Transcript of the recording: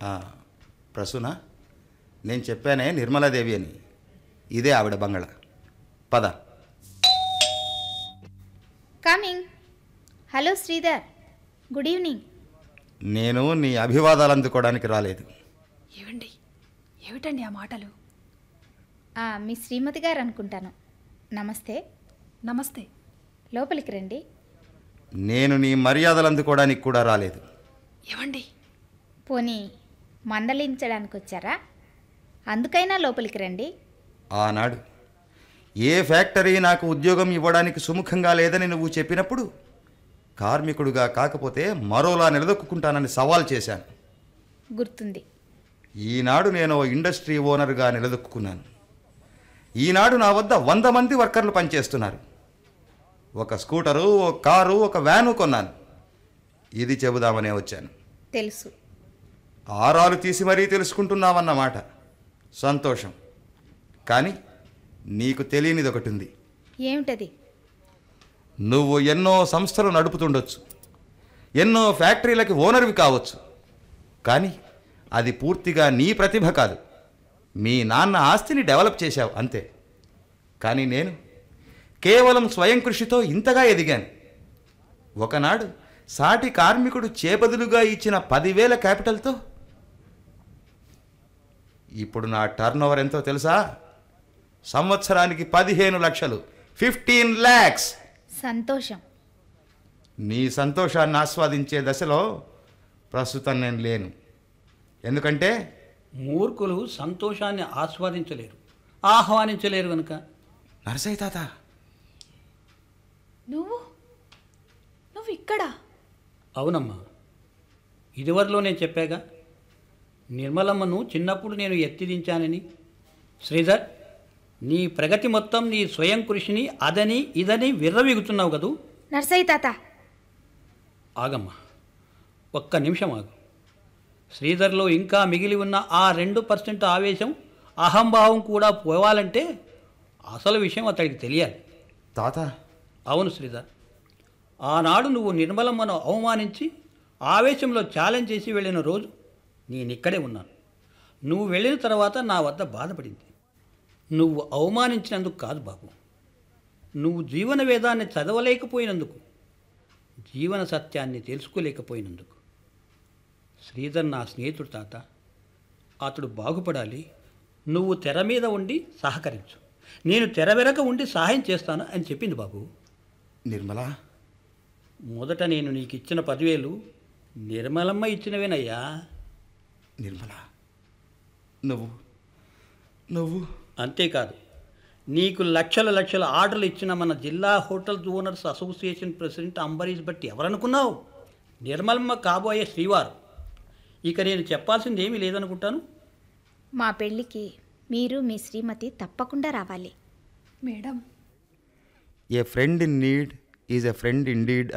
ఆ, ప్రసూన నేను చెప్పానే నిర్మలాదేవి అని ఇదే ఆవిడ బంగళ పద coming hello Sridhar good evening నేను నీ అభివాదాలు అందుకోవడానికి రాలేదు ఏవండి ఏమిటండి ఆ మాటలు ఆ, మీ శ్రీమతి గారు అనుకుంటాను నమస్తే నమస్తే లోపలికి రండి నేను నీ మర్యాదలు అందుకోవడానికి కూడా రాలేదు ఏవండి పోనీ మందలించడానికి వచ్చారా అందుకైనా లోపలికి రండి ఆనాడు ఏ ఫ్యాక్టరీ నాకు ఉద్యోగం ఇవ్వడానికి సుముఖంగా లేదని నువ్వు చెప్పినప్పుడు కార్మికుడుగా కాకపోతే మరోలా నిలదొక్కుంటానని సవాల్ చేశాను గుర్తుంది ఈనాడు నేను ఓ ఇండస్ట్రీ ఓనర్గా నిలదొక్కున్నాను ఈనాడు నా వద్ద వంద మంది వర్కర్లు పనిచేస్తున్నారు ఒక స్కూటరు ఒక కారు ఒక వ్యాను కొన్నాను ఇది చెబుదామనే వచ్చాను తెలుసు ఆరాలు తీసి మరీ తెలుసుకుంటున్నావన్నమాట సంతోషం కానీ నీకు తెలియనిది ఒకటి ఉంది ఏమిటది నువ్వు ఎన్నో సంస్థలు నడుపుతుండొచ్చు ఎన్నో ఫ్యాక్టరీలకి ఓనర్వి కావచ్చు కానీ అది పూర్తిగా నీ ప్రతిభ కాదు మీ నాన్న ఆస్తిని డెవలప్ చేశావు అంతే కానీ నేను కేవలం స్వయం కృషితో ఇంతగా ఎదిగాను ఒకనాడు సాటి కార్మికుడు చేబదులుగా ఇచ్చిన పదివేల క్యాపిటల్తో ఇప్పుడు నా టర్న్ ఓవర్ ఎంతో తెలుసా సంవత్సరానికి పదిహేను లక్షలు ఫిఫ్టీన్ ల్యాక్స్ సంతోషం నీ సంతోషాన్ని ఆస్వాదించే దశలో ప్రస్తుతం నేను లేను ఎందుకంటే మూర్ఖులు సంతోషాన్ని ఆస్వాదించలేరు ఆహ్వానించలేరు కనుక నరసయ్య తాత నువ్వు నువ్వు ఇక్కడ అవునమ్మా ఇదివరలో నేను చెప్పాగా నిర్మలమ్మను చిన్నప్పుడు నేను ఎత్తిదించానని శ్రీధర్ నీ ప్రగతి మొత్తం నీ స్వయం కృషిని అదని ఇదని విర్రవీగుతున్నావు కదూ నర్సయ్య తాత ఆగమ్మా ఒక్క నిమిషం ఆగు శ్రీధర్లో ఇంకా మిగిలి ఉన్న ఆ రెండు పర్సెంట్ ఆవేశం అహంభావం కూడా పోవాలంటే అసలు విషయం అతడికి తెలియాలి తాత అవును శ్రీధర్ ఆనాడు నువ్వు నిర్మలమ్మను అవమానించి ఆవేశంలో ఛాలెంజ్ చేసి వెళ్ళిన రోజు నేనిక్కడే ఉన్నాను నువ్వు వెళ్ళిన తర్వాత నా వద్ద బాధపడింది నువ్వు అవమానించినందుకు కాదు బాబు నువ్వు జీవన వేదాన్ని చదవలేకపోయినందుకు జీవన సత్యాన్ని తెలుసుకోలేకపోయినందుకు శ్రీధర్ నా స్నేహితుడు తాత అతడు బాగుపడాలి నువ్వు తెర మీద ఉండి సహకరించు నేను తెర వెనక ఉండి సహాయం చేస్తాను అని చెప్పింది బాబు నిర్మల మొదట నేను నీకు ఇచ్చిన పదివేలు నిర్మలమ్మ ఇచ్చినవేనయ్యా నిర్మల నువ్వు నువ్వు అంతేకాదు నీకు లక్షల లక్షల ఆర్డర్లు ఇచ్చిన మన జిల్లా hotels owners association president Ambareesh Bhatti ఎవరనుకున్నావు నిర్మలమ్మ కాబోయే శ్రీవారు ఇక నేను చెప్పాల్సింది ఏమీ లేదనుకుంటాను మా పెళ్ళికి మీరు మీ శ్రీమతి తప్పకుండా రావాలి madam a friend in need is a friend in deed